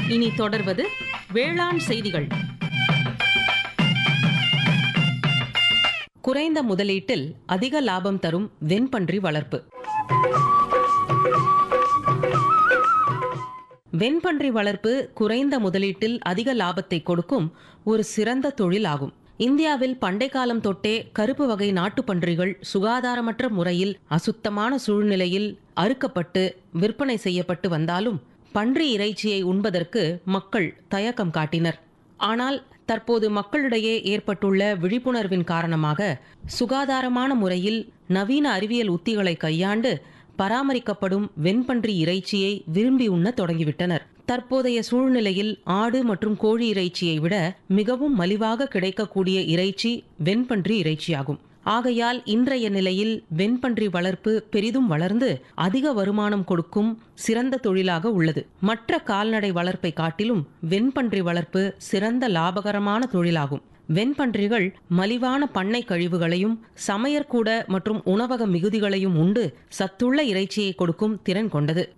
இனி தொடர்வது வேளாண் செய்திகள் குறைந்த முதலீட்டில் அதிக லாபம் தரும் வெண்பன்றி வளர்ப்பு வெண்பன்றி வளர்ப்பு குறைந்த முதலீட்டில் அதிக லாபத்தை கொடுக்கும் ஒரு சிறந்த தொழில் ஆகும் இந்தியாவில் பண்டை காலம் தொட்டே கருப்பு வகை நாட்டுப்பன்றிகள் சுகாதாரமற்ற முறையில் அசுத்தமான சூழ்நிலையில் அறுக்கப்பட்டு விற்பனை செய்யப்பட்டு வந்தாலும் பன்றி இறைச்சியை உண்பதற்கு மக்கள் தயக்கம் காட்டினர் ஆனால் தற்போது மக்களிடையே ஏற்பட்டுள்ள விழிப்புணர்வின் காரணமாக சுகாதாரமான முறையில் நவீன அறிவியல் உத்திகளை கையாண்டு பராமரிக்கப்படும் வெண்பன்றி இறைச்சியை விரும்பி உண்ண தொடங்கிவிட்டனர் தற்போதைய சூழ்நிலையில் ஆடு மற்றும் கோழி இறைச்சியை விட மிகவும் மலிவாக கிடைக்கக்கூடிய இறைச்சி வெண்பன்றி இறைச்சியாகும் ஆகையால் இன்றைய நிலையில் வெண்பன்றி வளர்ப்பு பெரிதும் வளர்ந்து அதிக வருமானம் கொடுக்கும் சிறந்த தொழிலாக உள்ளது மற்ற கால்நடை வளர்ப்பை காட்டிலும் வெண்பன்றி வளர்ப்பு சிறந்த லாபகரமான தொழிலாகும் வெண்பன்றிகள் மலிவான பண்ணை கழிவுகளையும் சமையற்கூட மற்றும் உணவக மிகுதிகளையும் உண்டு சத்துள்ள இறைச்சியை கொடுக்கும் திறன் கொண்டது